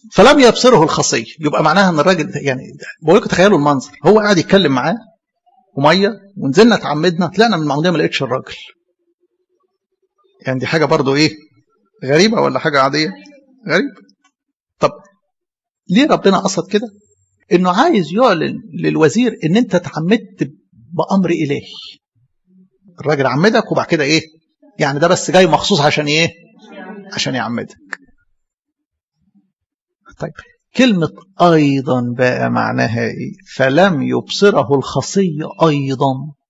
فلم يبصره الخصية يبقى معناها ان الراجل يعني بقول لكم تخيلوا المنظر هو قاعد يتكلم معاه وميه ونزلنا اتعمدنا طلعنا من المعموديه ما لقيتش الراجل يعني دي حاجه برضو ايه غريبه ولا حاجه عاديه غريبه طب ليه ربنا قصد كده انه عايز يعلن للوزير ان انت اتعمدت بامر الهي الراجل عمدك وبعد كده ايه يعني ده بس جاي مخصوص عشان ايه عشان يعمدك طيب كلمة أيضا بقى معناها إيه؟ فلم يبصره الخصي أيضا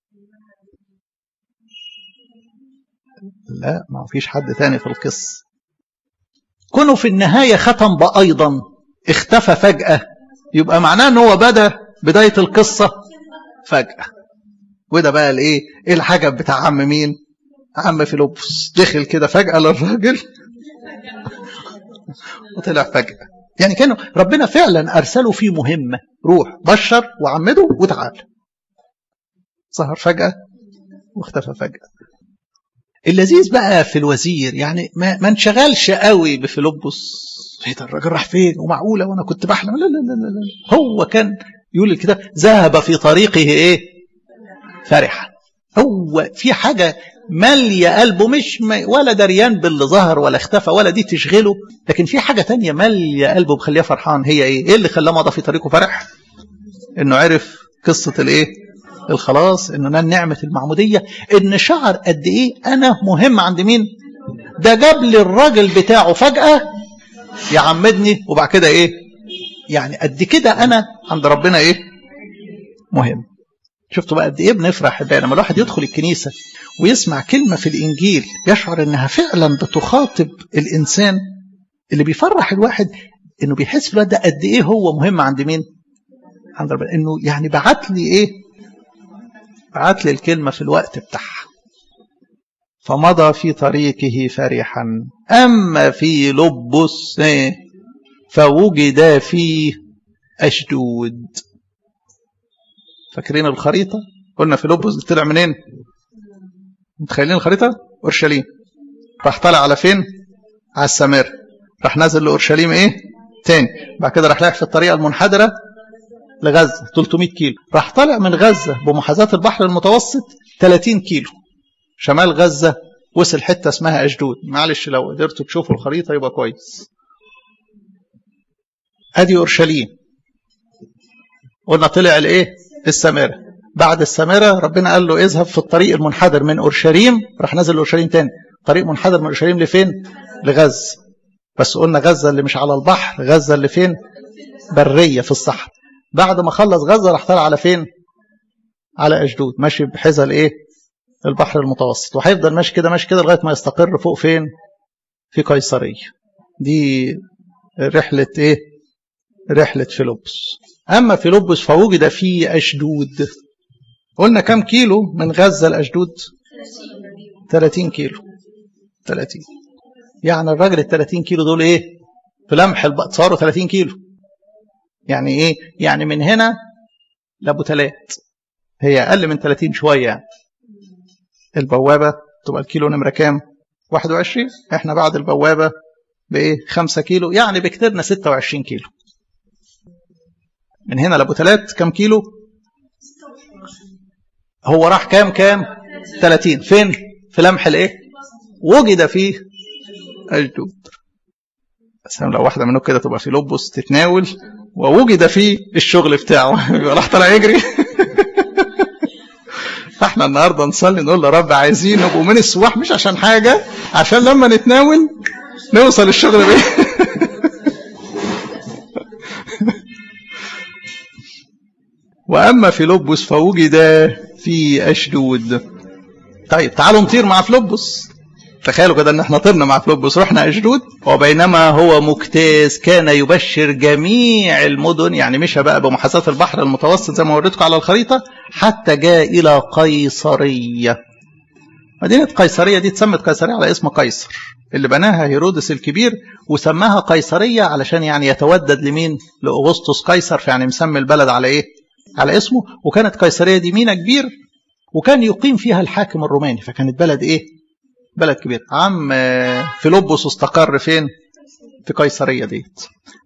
لا ما فيش حد تاني في القصة كونه في النهاية ختم بأيضا اختفى فجأة يبقى معناه ان هو بدأ بداية القصة فجأة وده بقى الايه ايه الحاجة بتاع عم مين عم فيلبس دخل كده فجأة للراجل وطلع فجأة يعني كانوا ربنا فعلا أرسله في مهمة روح بشر وعمده وتعال ظهر فجأة واختفى فجأة اللذيذ بقى في الوزير يعني ما, ما انشغلش قوي بفيلبس ايه ده الراجل راح فين ومعقولة وانا كنت بحلم لا لا لا لا, لا. هو كان يقول الكتاب ذهب في طريقه ايه فرحا هو في حاجة مالية قلبه مش ولا دريان باللي ظهر ولا اختفى ولا دي تشغله لكن في حاجة تانية مالية قلبه مخليه فرحان هي ايه ايه اللي خلاه مضى في طريقه فرح انه عرف قصة الايه الخلاص انه نال نعمة المعمودية ان شعر قد ايه انا مهم عند مين ده جاب لي الراجل بتاعه فجأة يعمدني وبعد كده ايه يعني قد كده انا عند ربنا ايه مهم شفتوا بقى قد ايه بنفرح بقى لما الواحد يدخل الكنيسة ويسمع كلمة في الإنجيل يشعر إنها فعلا بتخاطب الإنسان اللي بيفرح الواحد إنه بيحس في الوقت ده قد إيه هو مهم عند مين؟ عند ربنا إنه يعني بعت لي إيه؟ بعت لي الكلمة في الوقت بتاعها فمضى في طريقه فرحا أما في لبس فوجد فيه أشدود فاكرين الخريطة قلنا في لبس طلع منين متخيلين الخريطة أورشليم راح طالع على فين على السمر راح نازل لأورشليم إيه تاني بعد كده راح رايح في الطريقة المنحدرة لغزة 300 كيلو راح طالع من غزة بمحاذاة البحر المتوسط 30 كيلو شمال غزة وصل حتة اسمها أشدود معلش لو قدرتوا تشوفوا الخريطة يبقى كويس أدي أورشليم قلنا طلع الإيه السامرة بعد السامرة ربنا قال له اذهب في الطريق المنحدر من أورشليم راح نزل أورشليم تاني طريق منحدر من أورشليم لفين لغزة بس قلنا غزة اللي مش على البحر غزة اللي فين برية في الصحراء بعد ما خلص غزة راح طلع على فين على أشدود ماشي بحذا الايه البحر المتوسط وهيفضل ماشي كده ماشي كده لغاية ما يستقر فوق فين في قيصرية دي رحلة ايه رحلة فيلبس أما فيلبس فوجد في أشدود قلنا كم كيلو من غزة لأشدود 30 كيلو 30 يعني الراجل ال 30 كيلو دول ايه في لمح البقى صاروا 30 كيلو يعني ايه يعني من هنا لابو تلات هي اقل من 30 شويه يعني البوابه تبقى الكيلو نمره كام 21 احنا بعد البوابه بايه 5 كيلو يعني بكترنا 26 كيلو من هنا لابو تلات كم كيلو هو راح كام كام 30 فين في لمح الايه وجد فيه أجدود بس لو واحدة منه كده تبقى في لبس تتناول ووجد فيه الشغل بتاعه يبقى راح طلع يجري فاحنا النهارده نصلي نقول يا رب عايزين نبقوا من السواح مش عشان حاجة عشان لما نتناول نوصل الشغل بيه وأما فيلبس فوجد في أشدود طيب تعالوا نطير مع فيلبس تخيلوا كده ان احنا طرنا مع فيلبس رحنا اشدود وبينما هو مجتاز كان يبشر جميع المدن يعني مشى بقى بمحاذاة البحر المتوسط زي ما وريتكم على الخريطة حتى جاء الى قيصرية مدينة قيصرية دي اتسمت قيصرية على اسم قيصر اللي بناها هيرودس الكبير وسماها قيصرية علشان يعني يتودد لمين لأغسطس قيصر فيعني مسمي البلد على ايه على اسمه وكانت قيصرية دي مينا كبير وكان يقيم فيها الحاكم الروماني فكانت بلد ايه بلد كبير عم فيلبس استقر فين في قيصرية ديت